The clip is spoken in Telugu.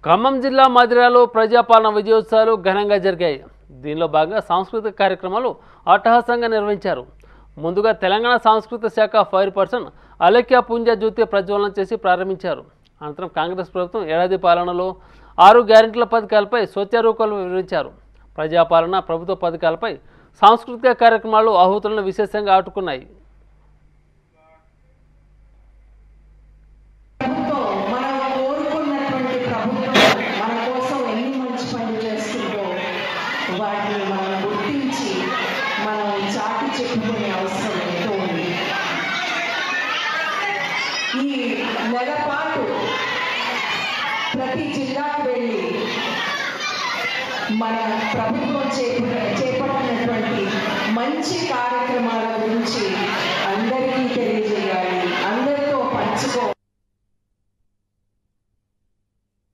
ఖమ్మం జిల్లా మదిరాలో ప్రజాపాలన విజయోత్సవాలు ఘనంగా జరిగాయి దీనిలో భాగంగా సాంస్కృతిక కార్యక్రమాలు అట్టహాసంగా నిర్వహించారు ముందుగా తెలంగాణ సాంస్కృతిక శాఖ ఫైర్ పర్సన్ అలక్య పుంజ జ్యోతి ప్రజ్వలన చేసి ప్రారంభించారు అనంతరం కాంగ్రెస్ ప్రభుత్వం ఏడాది పాలనలో ఆరు గ్యారెంటీల పథకాలపై స్వచ్ఛరూపాలు వివరించారు ప్రజాపాలన ప్రభుత్వ పథకాలపై సాంస్కృతిక కార్యక్రమాలు ఆహుతులను విశేషంగా ఆటుకున్నాయి ప్రభుత్వం మనం కోరుకున్నటువంటి ప్రభుత్వం మన కోసం ఎన్ని మంచి పనులు చేస్తుందో వాటిని మనం గుర్తించి మనం చాటి చెప్పుకునే అవసరం ఎంతో ఉంది ఈ నెల పాటు ప్రతి జిల్లాకు వెళ్ళి మన ప్రభుత్వం చేపట్ట చేపట్టినటువంటి మంచి కార్యక్రమాల గురించి అందరికీ తెలియజేయాలి